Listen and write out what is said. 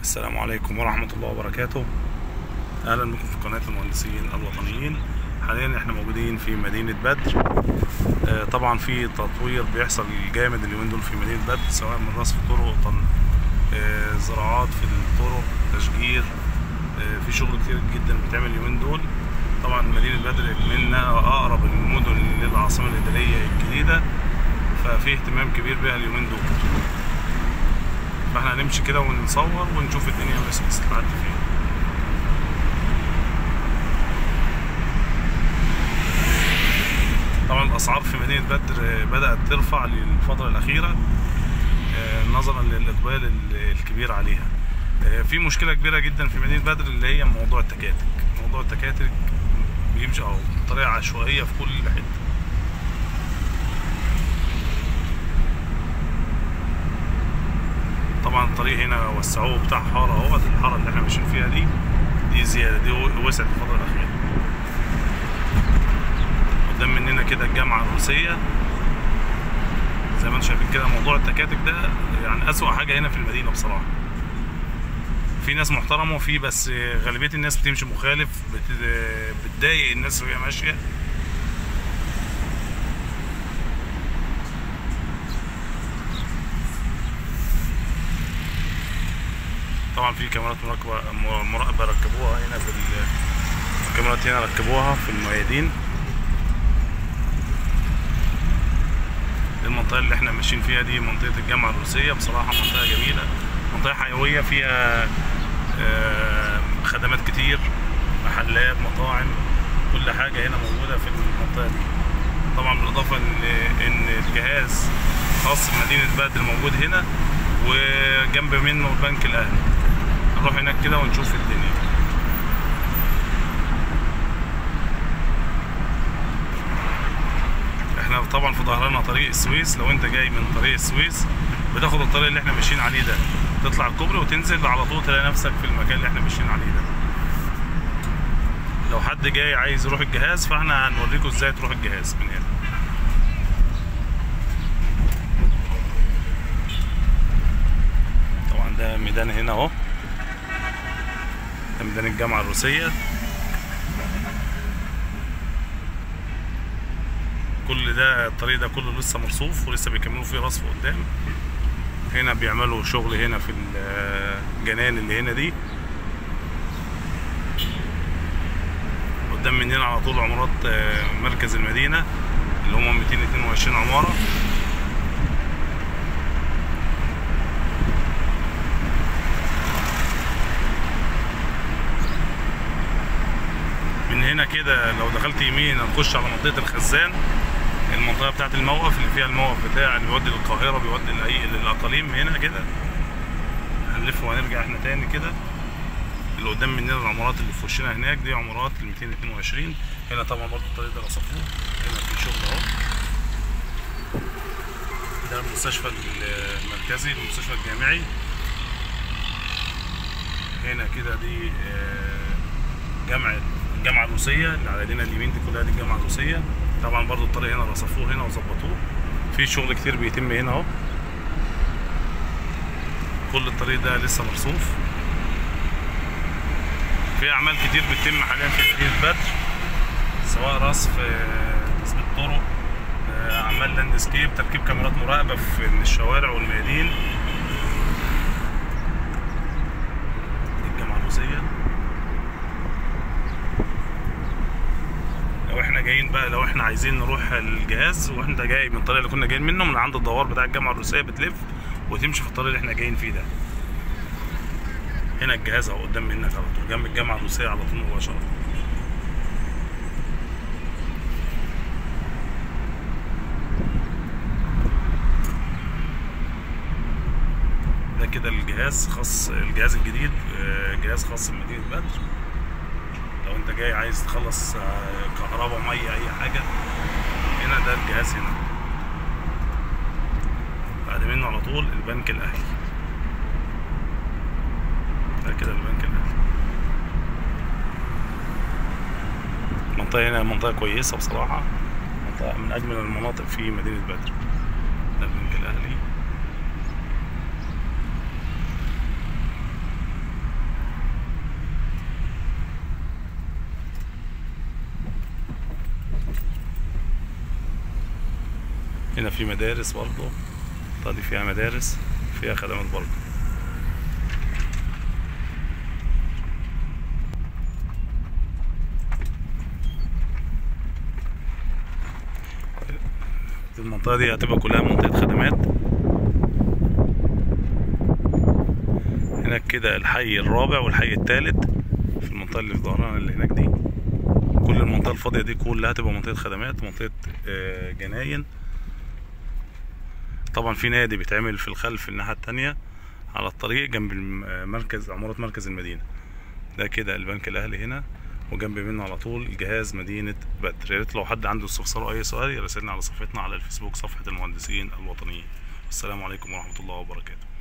السلام عليكم ورحمة الله وبركاته أهلا بكم في قناة المهندسين الوطنيين حاليا احنا موجودين في مدينة بدر آه، طبعا في تطوير بيحصل جامد اليومين دول في مدينة بدر سواء من رصف طرق طن آه، زراعات في الطرق تشجير آه، في شغل كتير جدا بيتعمل اليومين دول طبعا مدينة بدر منها أقرب المدن للعاصمة الإدارية الجديدة ففي اهتمام كبير بها اليومين دول فاحنا هنمشي كده ونصور ونشوف الدنيا بس بتستعد فين طبعا الاسعار في مدينه بدر بدات ترفع للفتره الاخيره آه، نظرا للاقبال ال- الكبير عليها آه، في مشكله كبيره جدا في مدينه بدر اللي هي موضوع التكاتك موضوع التكاتك بيمشي اه بطريقه عشوائيه في كل حته طبعا الطريق هنا وسعوه بتاع حاره اهوت الحاره اللي احنا ماشيين فيها دي دي زياده دي وسعت الفتره الاخيره قدام مننا كده الجامعه الروسيه زي ما انتم شايفين كده موضوع التكاتك ده يعني اسوأ حاجه هنا في المدينه بصراحه في ناس محترمه وفي بس غالبيه الناس بتمشي مخالف بت- بتضايق الناس وهي ماشيه طبعا في كاميرات مراقبه م- مراقبه ركبوها هنا في ال- الكاميرات هنا ركبوها في الميادين المنطقه اللي احنا ماشيين فيها دي منطقه الجامعه الروسيه بصراحه منطقه جميله منطقه حيويه فيها آه، خدمات كتير محلات مطاعم كل حاجه هنا موجوده في المنطقه دي طبعا بالاضافه ان ان الجهاز خاص بمدينه بدر موجود هنا وجنب منه البنك الاهلي نروح هناك كده ونشوف الدنيا احنا طبعا في ظهرنا طريق السويس لو انت جاي من طريق السويس بتاخد الطريق اللي احنا ماشيين عليه ده تطلع الكوبري وتنزل على طول تلاقي نفسك في المكان اللي احنا ماشيين عليه ده لو حد جاي عايز يروح الجهاز فاحنا هنوريكم ازاي تروح الجهاز من هنا طبعا ده ميدان هنا اهو ده ميدان الجامعة الروسية كل ده الطريق ده كله لسه مرصوف ولسه بيكملوا فيه رصف قدام هنا بيعملوا شغل هنا في الجنان اللي هنا دي قدام مننا على طول عمارات آه، مركز المدينة اللي هم 222 عمارة من هنا كده لو دخلت يمين هنخش على منطقة الخزان المنطقة بتاعت الموقف اللي فيها الموقف بتاع اللي بيودي للقاهرة بيودي لأي للأقاليم هنا كده هنلف وهنرجع احنا تاني كده اللي قدام مننا العمارات اللي في وشنا هناك دي عمارات ال 222 هنا طبعا برضه الطريق ده رصفوه هنا في شغل اهو ده المستشفى المركزي المستشفى الجامعي هنا كده دي آه، جامعة الجامعة الروسية اللي على ايدينا اليمين دي كلها دي الجامعة الروسية طبعا برضو الطريق هنا رصفوه هنا وظبطوه في شغل كتير بيتم هنا اهو كل الطريق ده لسه مرصوف في اعمال كتير بتتم حاليا في مدينة بدر سواء رصف آه، تثبيت طرق آه، اعمال لاندسكيب تركيب كاميرات مراقبة في الشوارع والميادين دي الجامعة الروسية لو احنا جايين بقى لو احنا عايزين نروح الجهاز وانت جاي من الطريق اللي كنا جايين منه من عند الدوار بتاع الجامعه الروسيه بتلف وتمشي في الطريق اللي احنا جايين فيه ده هنا الجهاز اهو قدام منك على طول جنب الجامعه الروسيه على طول مباشره ده كده الجهاز خاص الجهاز الجديد آه، جهاز خاص بمدينه بدر لو انت جاي عايز تخلص آه، كهرباء ميه اي حاجه هنا ده الجهاز هنا بعد منه على طول البنك الاهلي ده كده البنك الاهلي المنطقه هنا منطقه كويسه بصراحه منطقه من اجمل المناطق في مدينه بدر ده البنك الاهلي هنا في مدارس برضه دي فيها مدارس فيها خدمات برضه المنطقة دي هتبقى كلها منطقة خدمات هناك كده الحي الرابع والحي الثالث في المنطقة اللي في ظهرنا اللي هناك دي كل المنطقة الفاضية دي كلها هتبقى منطقة خدمات منطقة آه، جناين طبعا في نادي بيتعمل في الخلف الناحية التانية على الطريق جنب الم- آه، مركز عمارة مركز المدينة ده كده البنك الأهلي هنا وجنب منه على طول جهاز مدينة بدر يا ريت لو حد عنده استفسار أو أي سؤال يراسلنا على صفحتنا على الفيسبوك صفحة المهندسين الوطنيين السلام عليكم ورحمة الله وبركاته